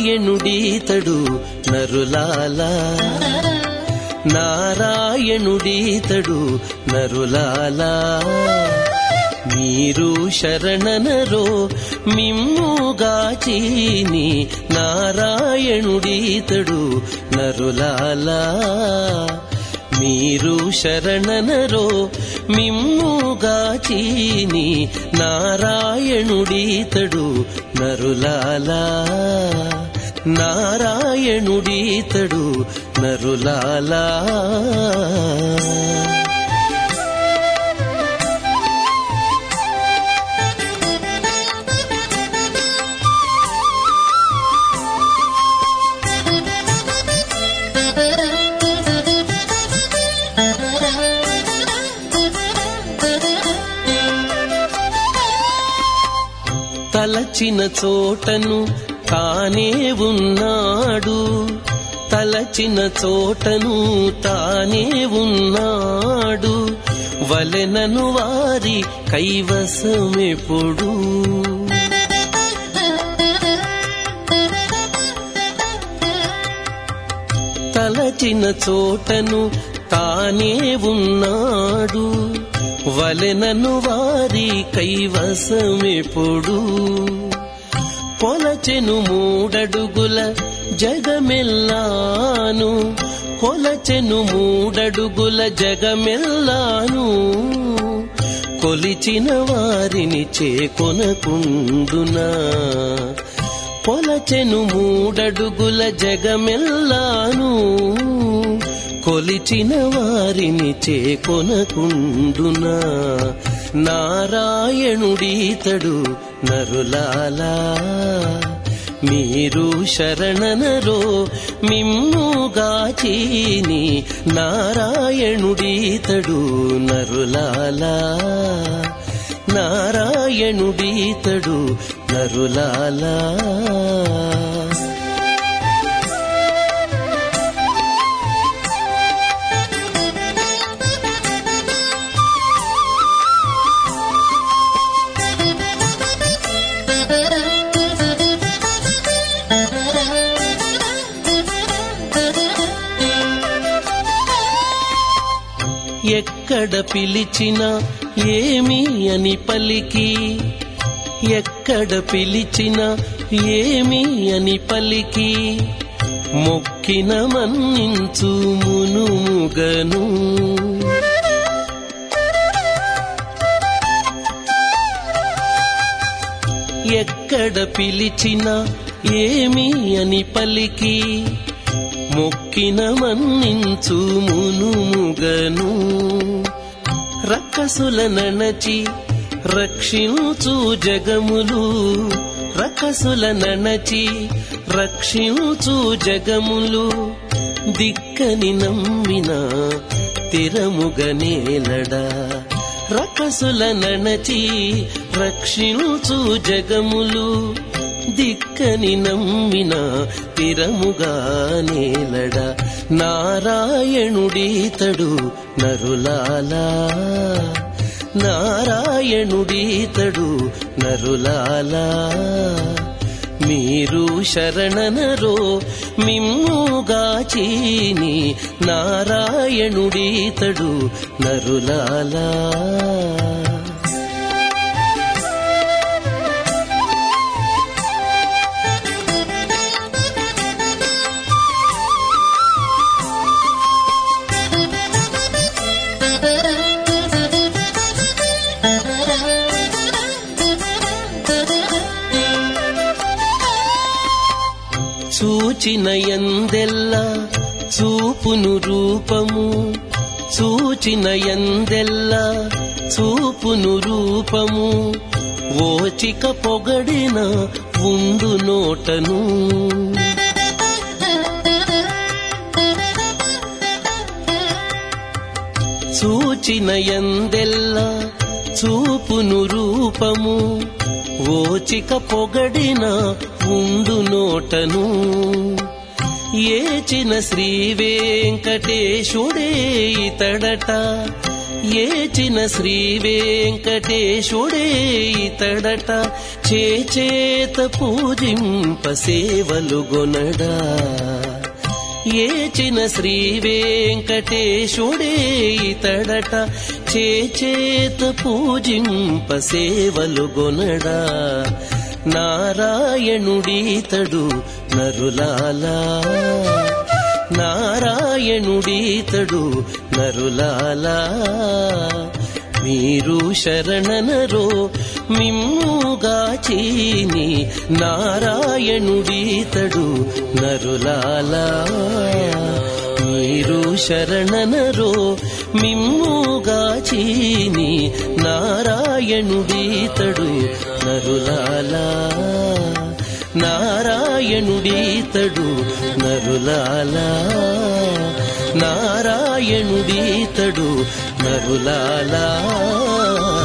నారాయణుడీతడు నరులాలా నారాయణుడీతడు నరులాలా మీరు శరణనరో మిమ్ముగాచీని నారాయణుడీతడు నరులాలా మీరు శరణనరో మిమ్ముగాచీని నారాయణుడీతడు నరులాలా నారాయణుడీతడు నరులాలా తలచిన చోటను తానే ఉన్నాడు తలచిన చోటను తానే ఉన్నాడు వలెనను వారి కైవసమెప్పుడు తలచిన చోటను తానే ఉన్నాడు వలెనను వారి కైవసమెప్పుడు కొలచెను మూడడుగుల జగమెల్లాను కొలచెను మూడడుగుల జగమెల్లాను కొలిచిన వారిని చేకొనకుండునా కొలచెను మూడడుగుల జగమెల్లాను కొలిచిన వారిని చేకొనకుండునా నారాయణుడీతడు నరులాలా మీరు శరణనరో మిమ్ముగాచీని నారాయణుడీతడు నరులాలా నారాయణుడీతడు నరులాలా ఎక్కడ పిలిచినా ఏమి అని పలికి ఎక్కడ పిలిచినా ఏమి అని పలికి మొక్కిన మన్నించు మునుముగను ఎక్కడ పిలిచినా ఏమి అని పలికి మొక్కిన మన్నించు మునుముగను రక్కసుల నణచి రక్షించు జగములు రకసుల నణచి రక్షించు జగములు దిక్కని నమ్మిన తిరముగనేలడా రకసుల నణచి రక్షించు జగములు దిక్కని నమ్మిన తిరముగా నేలడ నారాయణుడీతడు నరులాలా నారాయణుడీతడు నరులాలా మీరు శరణనరో మిమ్ముగాచీని నారాయణుడీతడు నరులాలా చూచిన ఎందెల్లా చూపును రూపము చూచిన ఎందెల్లా చూపును రూపము ఓచిక పొగడిన ఉండు నోటను చూచిన ఎందెల్లా చూపును రూపము ఓచిక పొగడిన ఉండు నోటను ఏచిన శ్రీ వెంకటేశుడే ఇతడట ఏచిన శ్రీ వెంకటేశుడే ఇతడట చేచేత పూజింప సేవలు గొనడా ఏచిన శ్రీ వెంకటేశుడే ఇతడట చేచేత పూజింప సేవలు గొనడా నారాయణుడీతడు నరులాలా నారాయణుడీతడు నరులాలా మీరు శరణనరో మిమ్ముగాచీని నారాయణుడీతడు నరులాలా మీరు శరణనరో మిమ్ముగాచీని నారాయణుడీతడు నరులాలా నారాయణుడీతడు నరులాలా నారాయణుడీతడు నరులాలా